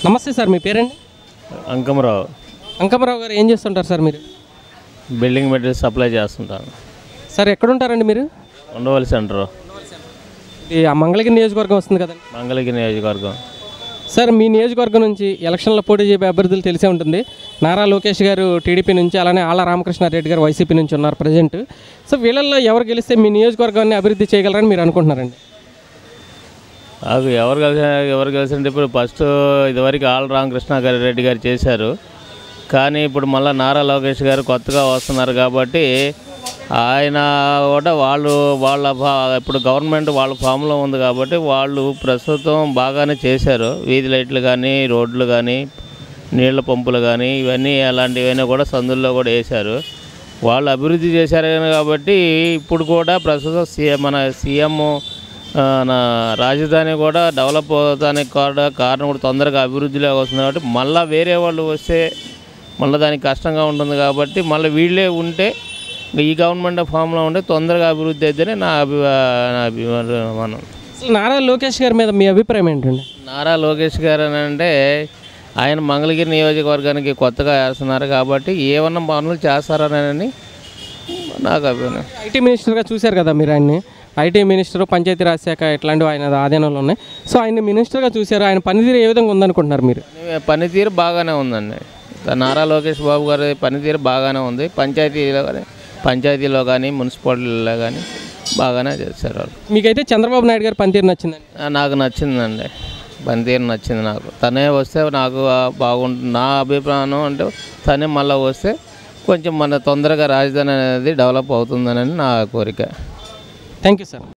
నమస్తే సార్ మీ పేరండి అంకమరావు అంకమరావు గారు ఏం చేస్తుంటారు సార్ మీరు బిల్డింగ్ మెటీరియల్ సప్లై చేస్తుంటాను సార్ ఎక్కడుంటారండి మీరు ఉండవల్లి సెంటర్ ఇది ఆ మంగళగిరి నియోజకవర్గం వస్తుంది కదండి మంగళగిరి నియోజకవర్గం సార్ మీ నియోజకవర్గం నుంచి ఎలక్షన్లో పోటీ చేయబోయే అభ్యర్థులు తెలిసే ఉంటుంది నారా లోకేష్ గారు టీడీపీ నుంచి అలానే ఆళ్ళ రామకృష్ణారెడ్డి గారు వైసీపీ నుంచి ఉన్నారు ప్రజెంట్ సో వీళ్ళల్లో ఎవరు గెలిస్తే మీ నియోజకవర్గాన్ని అభివృద్ధి చేయగలరని మీరు అనుకుంటున్నారండి నాకు ఎవరు కలిసి ఎవరు కలిసి ఇప్పుడు ఫస్ట్ ఇదివరకు ఆల్ రామకృష్ణ గారి రెడ్డి గారు చేశారు కానీ ఇప్పుడు మళ్ళీ నారా లోకేష్ గారు కొత్తగా వస్తున్నారు కాబట్టి ఆయన కూడా వాళ్ళు వాళ్ళ ఫా- ఇప్పుడు గవర్నమెంట్ వాళ్ళ ఫామ్లో ఉంది కాబట్టి వాళ్ళు ప్రస్తుతం బాగానే చేశారు వీధి లైట్లు కానీ రోడ్లు కానీ నీళ్ల పంపులు కానీ ఇవన్నీ అలాంటివన్నీ కూడా సందుల్లో కూడా వేశారు వాళ్ళు అభివృద్ధి చేశారు కాబట్టి ఇప్పుడు కూడా ప్రస్తుతం సీఎం మన సీఎం ఆ, నా రాజధాని కూడా డెవలప్ అవుతానికి కూడా కారణం కూడా తొందరగా అభివృద్ధిలోకి వస్తుంది కాబట్టి మళ్ళీ వేరే వాళ్ళు వస్తే మళ్ళీ దానికి కష్టంగా ఉంటుంది కాబట్టి మళ్ళీ వీళ్ళే ఉంటే ఈ గవర్నమెంట్ ఫామ్లో ఉంటే తొందరగా అభివృద్ధి అయితేనే నా అభి నా అభిమానం అసలు నారా లోకేష్ గారి మీద మీ అభిప్రాయం ఏంటండి నారా లోకేష్ గారు అని అంటే ఆయన మంగళగిరి నియోజకవర్గానికి కొత్తగా వేస్తున్నారు కాబట్టి ఏమన్నా పనులు చేస్తారని నాకు అభిప్రాయం ఐటీ మినిస్టర్గా చూశారు కదా మీరు ఆయన్ని ఐటీ మినిస్టర్ పంచాయతీరాజ్ శాఖ ఇట్లాంటివి ఆయన ఆధీనంలో ఉన్నాయి సో ఆయన మినిస్టర్గా చూశారు ఆయన పనితీరు ఏ విధంగా ఉందనుకుంటున్నారు మీరు పనితీరు బాగానే ఉందండి నారా లోకేష్ బాబు గారి పనితీరు బాగానే ఉంది పంచాయతీలో కానీ పంచాయతీలో కానీ మున్సిపాలిటీలో కానీ బాగానే చేశారు వాళ్ళు మీకైతే చంద్రబాబు నాయుడు గారి పనితీరు నచ్చిందండి ఆ, నాకు నచ్చిందండి పనితీరు నచ్చింది నాకు తనే వస్తే నాకు ఆ, బాగుంటుంది నా అభిప్రాయం అంటే తనే మళ్ళీ వస్తే కొంచెం మన తొందరగా రాజధాని అనేది డెవలప్ అవుతుందని నా కోరిక థ్యాంక్ యూ సార్